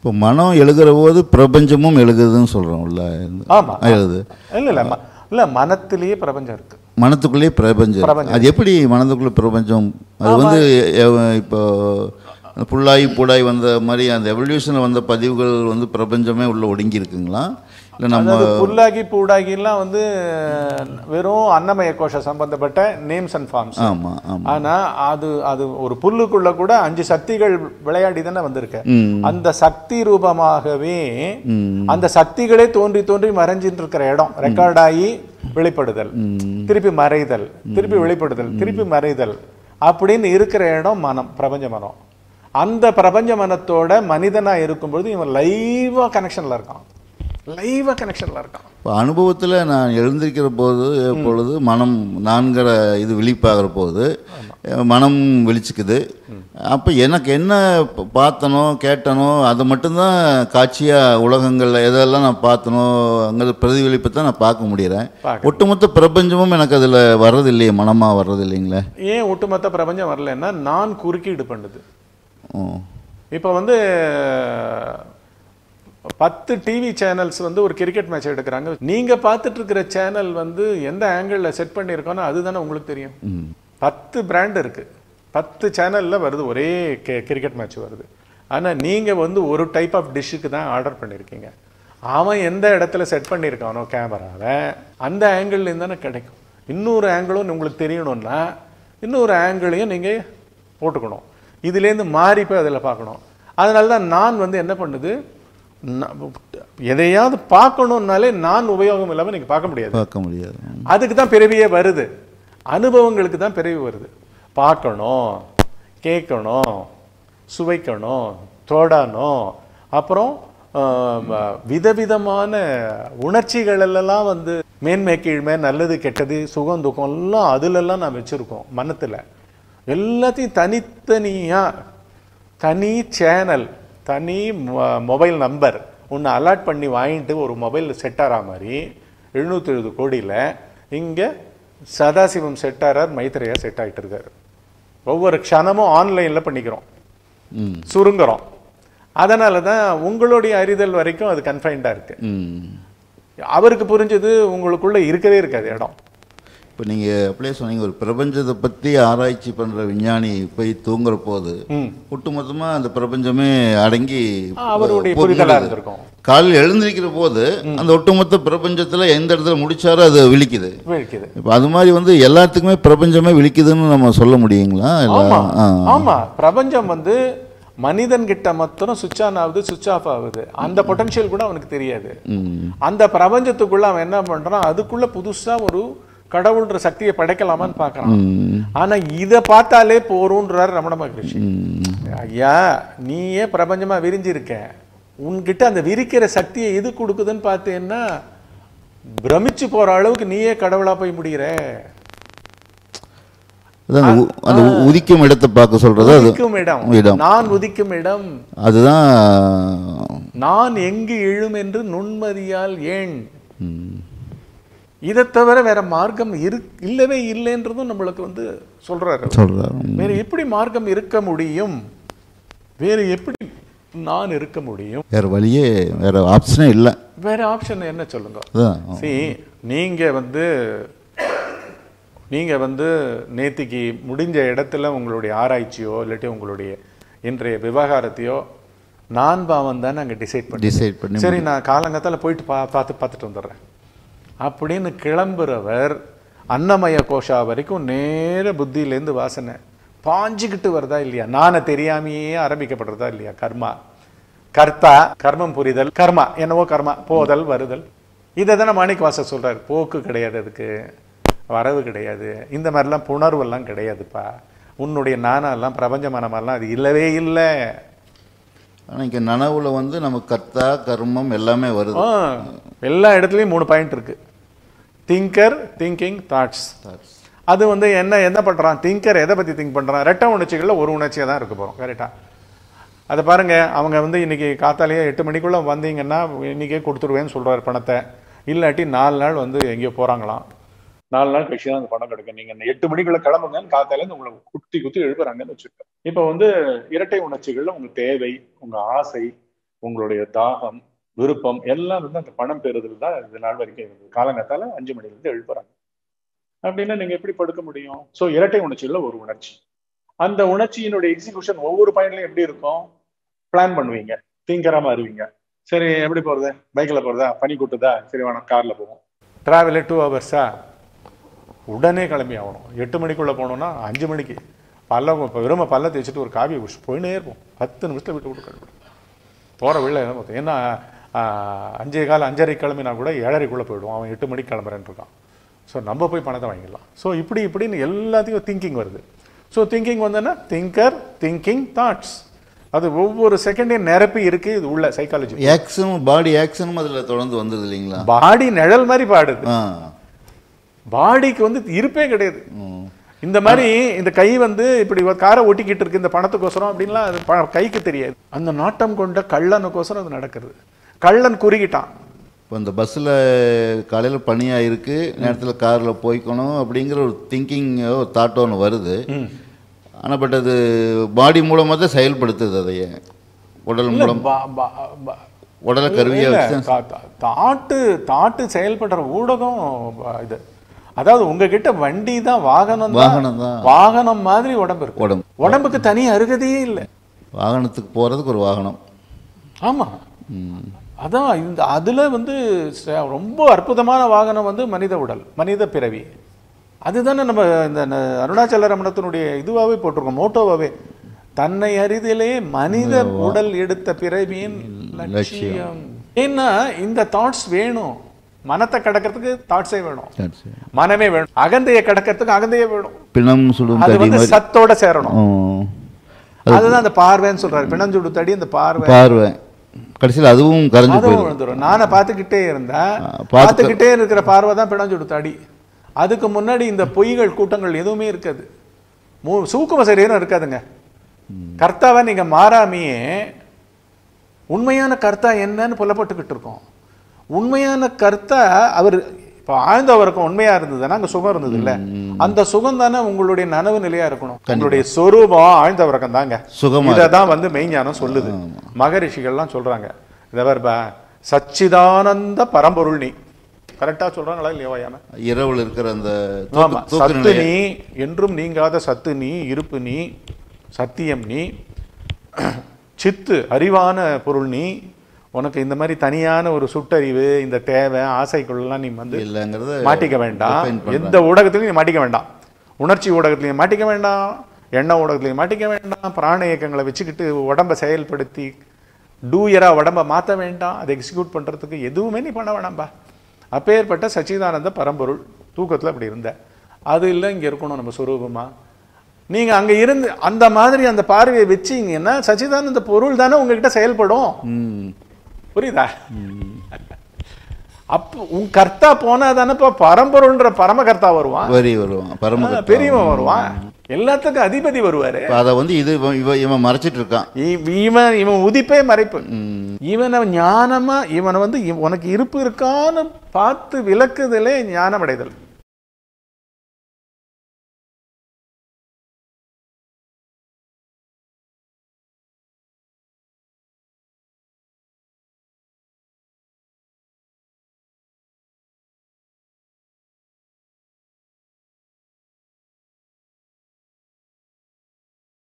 இப்போ மனம் எழுகிற போது பிரபஞ்சமும் எழுகுதுன்னு சொல்கிறோம்ல ஆமா எழுது இல்ல இல்ல ம- இல்ல மனத்திலேயே பிரபஞ்சம் இருக்கு மனத்துக்குள்ளேயே பிரபஞ்சம் இருக்கு. அது எப்படி மனதுக்குள்ளே பிரபஞ்சம் அது வந்து எ- இப்போ புல்லாகி பூடாய் வந்த மாதிரி அந்த எவல்யூஷனில் வந்த பதிவுகள் வந்து பிரபஞ்சமே உள்ள ஒடுங்கி இருக்குங்களா இல்லை நம்ம அதாவது புல்லாகி பூடாகி எல்லாம் வந்து வெறும் அன்னமய கோஷ சம்பந்தப்பட்ட நேம்ஸ் அண்ட் ஃபார்ம்ஸ் ஆமாம் ஆமாம் ஆனா அது அது ஒரு புல்லுக்குள்ள கூட அஞ்சு சக்திகள் விளையாடி தானே வந்திருக்கு ம் அந்த சக்தி ரூபமாகவே ம் அந்த சக்திகளே தோன்றி தோன்றி மறைஞ்சிட்டு இருக்கிற இடம் ரெக்கார்ட் ஆகி வெளிப்படுதல் திருப்பி மறைதல் திருப்பி வெளிப்படுதல் திருப்பி மறைதல் அப்படின்னு இருக்கிற இடம் மனம் பிரபஞ்ச மனம் அந்த பிரபஞ்ச மனத்தோட மனிதனா இருக்கும்பொழுது இவன் லைவா கனெக்ஷன்ல இருக்கான் லைவா கனெக்ஷன்ல இருக்கான் இப்போ அனுபவத்தில் நான் எழுந்திருக்கிற போது பொழுது மனம் நான்கிற இது விழிப்பாகிற போது அஹ், மனம் விழிச்சுக்குது அப்போ எனக்கு என்ன ப- பார்த்தனோ கேட்டனோ அதை மட்டும்தான் காட்சியாக உலகங்களில் எதெல்லாம் நான் பார்த்தனோ அங்கே பிரதிபலிப்பை தான் நான் பார்க்க முடியறேன் பார்க்க ஒட்டுமொத்த பிரபஞ்சமும் எனக்கு அதில் வர்றது இல்லையே மனமாக வர்றது இல்லைங்களே ஏன் ஒட்டுமொத்த பிரபஞ்சம் வரலன்னா நான் குறுக்கீடு பண்ணுது ஓ இப்போ வந்து பத்து டிவி சேனல்ஸ் வந்து ஒரு கிரிக்கெட் மேட்ச் எடுக்கிறாங்க நீங்க பார்த்துட்டு இருக்கிற சேனல் வந்து எந்த ஆங்கிளில் செட் பண்ணியிருக்கோன்னா அதுதானே உங்களுக்கு தெரியும் ம் பத்து பிராண்ட் இருக்கு பத்து சேனல்ல வருது ஒரே கிரிக்கெட் மேட்ச் வருது ஆனா நீங்க வந்து ஒரு டைப் ஆஃப் டிஷ்ஷுக்கு தான் ஆர்டர் பண்ணியிருக்கீங்க அவன் எந்த இடத்துல செட் பண்ணியிருக்கானோ கேமராவை அந்த ஆங்கிள்லேருந்து தானே கிடைக்கும் இன்னொரு ஆங்கிளும் உங்களுக்கு தெரியணும்னா இன்னொரு ஆங்கிளையும் நீங்க போட்டுக்கணும் இதுலேருந்து மாறி போய் அதில் பார்க்கணும் அதனால தான் நான் வந்து என்ன பண்ணுது நான் எதையாவது பார்க்கணுன்னாலே நான் உபயோகம் இல்லாமல் நீங்கள் பார்க்க முடியாது பார்க்க முடியாது அதுக்கு தான் பிறவியே வருது அனுபவங்களுக்கு தான் பிறவி வருது பார்க்கணும் கேட்கணும் சுவைக்கணும் தொடணும் அப்புறம் ஆஹ், வ- விதவிதமான உணர்ச்சிகள் எல்லாம் வந்து மேன்மை கீழ்மை நல்லது கெட்டது சுகம் துக்கம் எல்லாம் அதுலெல்லாம் நான் வச்சுருக்கோம் மனத்தில் எல்லாத்தையும் தனித்தனியாக தனி சேனல் தனி மொபைல் நம்பர் ஒன்று அலாட் பண்ணி வாங்கிட்டு ஒரு மொபைல் செட் ஆகிற மாதிரி எழுநூற்றி எழுபது கோடியில் இங்கே சதாசிவம் செட் ஆகிறார் மைத்ரேயா செட் ஆகிட்டு இருக்காரு ஒவ்வொரு க்ஷணமும் ஆன்லைனில் பண்ணிக்கிறோம் ம் சுருங்குறோம் அதனால தான் உங்களுடைய அறிதல் வரைக்கும் அது கன்ஃபைன்டாக இருக்கு ம் அவருக்கு புரிஞ்சது உங்களுக்குள்ள இருக்கவே இருக்காது இடம் இப்போ நீங்கள் அப்படியே சொன்னீங்க ஒரு பிரபஞ்சத்தை பற்றி ஆராய்ச்சி பண்ணுற விஞ்ஞானி போய் தூங்குற போது ம் ஒட்டுமொத்தமாக அந்த பிரபஞ்சமே அடங்கி அவருடைய போ- புரிதலாக முடியுது. இருந்திருக்கும் காலையில் எழுந்திருக்கிற போது அந்த ஒட்டுமொத்த பிரபஞ்சத்தில் எந்த இடத்துல முடிச்சாரோ அது விழிக்குது விழிக்குது இப்போ அது மாதிரி வந்து எல்லாத்துக்குமே பிரபஞ்சமே விழிக்குதுன்னு நம்ம சொல்ல முடியுங்களா இல்லை ஆமா ஆ ஆமா பிரபஞ்சம் வந்து மனிதன் கிட்ட மாத்திரம் சுவிட்ச் ஆன் ஆகுது சுவிட்ச் ஆஃப் ஆகுது அந்த பொட்டன்ஷியல் கூட அவனுக்கு தெரியாது ம் அந்த பிரபஞ்சத்துக்குள்ள அவன் என்ன பண்றான் அதுக்குள்ள புதுசா ஒரு கடவுள்ன்ற சக்தியை படைக்கலாமான்னு பார்க்கறான் ம் ஆனா இத பார்த்தாலே போறோன்றார் ரமண மகரிஷி ம் ஐயா நீயே பிரபஞ்சமா விரிஞ்சிருக்க உன்கிட்ட அந்த விரிக்கிற சக்தியை எது கொடுக்குதுன்னு பார்த்தேன்னா பிரமிச்சு போற அளவுக்கு நீயே கடவுளா போய் முடிகிற அதான் அந்த உ- அந்த உ- உதிக்கும் இடத்தை பார்க்க சொல்றது அது உதிக்கும் இடம் இடம். நான் உதிக்கும் இடம் அதுதான் நான் எங்கு எழும் என்று நுண்மதியால் ஏன் ம், இதை தவிர வேற மார்க்கம் இரு இல்லவே இல்லைன்றதும் நம்மளுக்கு வந்து சொல்றாரு சொல்றாரு ம். வேற எப்படி மார்க்கம் இருக்க முடியும் வேற எப்படி நான் இருக்க முடியும் வேற வழியே வேற ஆப்ஷனே இல்லை வேற ஆப்ஷன் என்ன சொல்லுங்க அதான் see நீங்க வந்து நீங்க வந்து நேத்திக்கு முடிஞ்ச இடத்துல உங்களுடைய ஆராய்ச்சியோ இல்லாட்டி உங்களுடைய இன்றைய விவகாரத்தையோ நான் பாவம் தான் அங்கே டிசைட் பண்ணி டிசைட் பண்ணி சரி நான் காலங்கத்தால போயிட்டு பா பார்த்து பார்த்துட்டு வந்துடுறேன் அப்படின்னு கிளம்புறவர் அன்னமய கோஷா வரைக்கும் நேர புத்தியிலேருந்து வாசனை பாஞ்சுக்கிட்டு வருதா இல்லையா நானை தெரியாமையே ஆரம்பிக்கப்படுறதா இல்லையா கர்மா கர்த்தா கர்மம் புரிதல் கர்மா என்னவோ கர்மா போதல் வருதல் இதை தானே மாணிக்க வாசர் சொல்றாரு போக்கு கிடையாது அதுக்கு வரவு கிடையாது இந்த மாதிரிலாம் புணர்வெல்லாம் கிடையாதுப்பா உன்னுடைய நானெல்லாம் பிரபஞ்ச மனமெல்லாம் அது இல்லவே இல்லை ஆனால் இங்கே நனவுல வந்து நம்ம கர்த்தா கர்மம் எல்லாமே வருது ஆ, எல்லா இடத்துலையும் மூணு பாயிண்ட் இருக்கு திங்கர் திங்கிங் தாட்ஸ் அது வந்து என்ன என்ன பண்றான் திங்கர் எதை பத்தி திங்க் பண்றான் ரெட்ட உணர்ச்சிகள்ல ஒரு உணர்ச்சியா தான் இருக்க போறோம் கரெக்டா அதை பாருங்க அவங்க வந்து இன்னைக்கு காத்தாலேயே எட்டு மணிக்குள்ள வந்தீங்கன்னா இன்னைக்கே கொடுத்துருவேன்னு சொல்றாரு பணத்தை இல்லாட்டி நாலு நாள் வந்து எங்கேயோ போறாங்களாம் நாலு நாள் கழிச்சு தான் அந்த பணம் கிடைக்கும் நீங்க இந்த எட்டு மணிக்குள்ள கிளம்புங்கன்னு காத்தாலேருந்து உங்களை குத்தி குத்தி எழுப்புறாங்கன்னு வச்சுருக்கேன் இப்போ வந்து இரட்டை உணர்ச்சிகள்ல உங்க தேவை உங்க ஆசை உங்களுடைய தாகம் விருப்பம் எல்லாம் வந்து அந்த பணம் பெறுதல் தான் இது நாள் வரைக்கும் இருந்தது காலங்கத்தால அஞ்சு மணில இருந்து எழுப்புறாங்க அப்படின்னா நீங்க எப்படி படுக்க முடியும் சோ இரட்டை உணர்ச்சியில ஒரு உணர்ச்சி அந்த உணர்ச்சியினுடைய எக்ஸிகியூஷன் ஒவ்வொரு பாயிண்ட்லயும் எப்படி இருக்கும் பிளான் பண்ணுவீங்க திங்கரா மாறுவீங்க சரி எப்படி போறது பைக்ல போறதா பனி கூட்டுதா சரி வேணாம் கார்ல போவோம் டிராவலே டூ ஹவர்ஸா உடனே கிளம்பி ஆகணும் எட்டு மணிக்குள்ள போனோம்னா அஞ்சு மணிக்கு பல்ல இப்போ வெறும பல்ல தேய்ச்சிட்டு ஒரு காபி குடிச்சு போயினே இருப்போம் பத்து நிமிஷத்துல விட்டு விட்டு கிளம்பி போகிற வெளில என்ன பார்த்தோம் ஏன்னா ஆஹ், அஞ்சே கால் அஞ்சரை கிளம்பினா கூட ஏழரைக்குள்ளே போயிடுவோம் அவன் எட்டு மணிக்கு கிளம்புறேன்னு இருக்கான் ஸோ நம்ம போய் பணத்தை வாங்கிடலாம் ஸோ இப்படி இப்படின்னு எல்லாத்தையும் திங்கிங் வருது ஸோ திங்கிங் வந்தோன்னா திங்கர் திங்கிங் தாட்ஸ் அது ஒவ்வொரு செகண்டையும் நிரப்பி இருக்கு இது உள்ள சைக்காலஜி ஆக்ஷனும் பாடி ஆக்ஷனும் அதில் தொடர்ந்து வந்துடுது இல்லைங்களா பாடி நிழல் மாதிரி பாடுது ஆ பாடிக்கு வந்து இருப்பே கிடையாது ம். இந்த மாதிரி இந்த கை வந்து இப்படி ஒரு காரை ஒட்டிக்கிட்டு இருக்கு இந்த பணத்துக்கோசரம் அப்படின்லாம் அது ப- கைக்கு தெரியாது அந்த நாட்டம் கொண்ட கள்ளனுக்கோசரம் அது நடக்கிறது கள்ளன் குறுகிட்டான் இப்போ இந்த பஸ்ஸில் காலையில் பனியாக இருக்குது நேரத்தில் காரில் போய்க்கணும் அப்படிங்கிற ஒரு திங்கிங் ஒரு தாட் ஒன்று வருது ஆனால் பட் அது பாடி மூலமாக தான் செயல்படுத்துது அதையே உடல் மூலம் பா- பா- பா- உடலை கருவியாக இல்ல, வச்சு தா- தா- தாட்டு தாட்டு செயல்படுற ஊடகம் ப- இது அதாவது உங்ககிட்ட வண்டி தான் வாகனம் வாகனம் தான். வாகனம் மாதிரி உடம்பு இருக்கு உடம்பு உடம்புக்கு தனி அருகதையே இல்லை வாகனத்துக்கு போகிறதுக்கு ஒரு வாகனம் ஆமா ம். அதான் இந்த அதுல வந்து ச- ரொம்ப அற்புதமான வாகனம் வந்து மனித உடல் மனித பிறவி அதுதானே நம்ம இந்த ந- அருணாச்சல ரமணத்தினுடைய இதுவாகவே போட்டிருக்கோம் மோட்டோவாகவே தன்னை அறிதலே மனித உடல் எடுத்த பிறவியின் லட்சியம் ஏன்னா இந்த தாட்ஸ் வேணும் மனத்தை கடக்கிறதுக்கு தாட்ஸே வேணும் சரி, சரி. மனமே வேணும் அகந்தையை கடக்கிறதுக்கு அகந்தையே வேணும் பிணம் சுடும் அது தடி வந்து மாதிரி சத்தோட சேரணும் ம். அதுதான் அந்த பார்வைன்னு சொல்றாரு பிணஞ்சுடு தடி அந்த பார்வை பார்வை கடைசியில் அதுவும் கரைஞ்சு அதுவும் போயிடும் விழுந்துரும் நானே பார்த்துக்கிட்டே இருந்தேன் ஆ, பார்த்து- பார்த்துக்கிட்டே இருக்கிற பார்வை தான் பிணஞ்சுடு தடி அதுக்கு முன்னாடி இந்த பொய்கள் கூட்டங்கள் எதுவுமே இருக்காது மூ சூக்கும சரீரம் இருக்காதுங்க கர்த்தாவை நீங்க மாறாமையே உண்மையான கர்த்தா என்னன்னு புலப்பட்டுக்கிட்டு இருக்கோம் உண்மையான கர்த்தா அவர் இப்போ ஆழ்ந்தவருக்கும் உண்மையா இருந்ததுன்னா அங்க சுகம் இருந்தது இல்ல அந்த சுகம் தானே உங்களுடைய நனவு நிலையா இருக்கணும் உங்களுடைய சொரூபம் ஆழ்ந்தவரக்கம் தாங்க சுகமா இதை தான் வந்து மெய்ஞானம் சொல்லுது மகரிஷிகள்லாம் சொல்றாங்க இதை பாருப்பா சச்சிதானந்த பரம்பொருள் நீ கரெக்டா சொல்றாங்களா இல்லையா யாம இரவில் இருக்கிற அந்த ஆமா தூக்கு- தூக்கு சத்து நிலை நீ என்றும் நீங்காத சத்து நீ இருப்பு நீ சத்தியம் நீ சித்து அறிவான பொருள் நீ உனக்கு இந்த மாதிரி தனியான ஒரு சுட்டறிவு இந்த தேவை ஆசைக்குள்ளெல்லாம் நீ வந்து இல்லைங்கிறத மாட்டிக்க வேண்டாம் define பண்றாங்க. எந்த ஊடகத்திலையும் நீ மாட்டிக்க வேண்டாம் உணர்ச்சி ஊடகத்திலையும் மாட்டிக்க வேண்டாம் எண்ண ஊடகத்திலையும் மாட்டிக்க வேண்டாம் பிராண இயக்கங்களை வச்சுக்கிட்டு உடம்ப செயல்படுத்தி டூயரா உடம்ப மாற்ற வேண்டாம் அதை எக்ஸிக்யூட் பண்றதுக்கு எதுவுமே நீ பண்ண வேணாம்பா அப்பேற்பட்ட சச்சிதானந்த பரம்பொருள் தூக்கத்துல அப்படி இருந்த அது இல்லை இங்க இருக்கணும் நம்ம சுரூபமா நீங்க அங்க இருந்து அந்த மாதிரி அந்த பார்வையை வச்சீங்கன்னா சச்சிதானந்த பொருள் தானே உங்ககிட்ட செயல்படும் ம் புரியுதா அப்போ உன் கர்த்தா போனா தானேப்பா பரம்பொருள்ன்ற பரம கர்த்தா வருவான் வரி வருவான் பரம ஆ, பெரியவன் வருவான் எல்லாத்துக்கும் அதிபதி வருவாரு இப்போ அதை வந்து இது இவன் இவன் இவன் மறைச்சிட்டு இருக்கான் இ- இவன் இவன் உதிப்பே மறைப்பு ம். இவனை ஞானமா இவனை வந்து இவ- உனக்கு இருப்பு இருக்கான்னு பார்த்து விளக்குதலே ஞானம் அடைதல்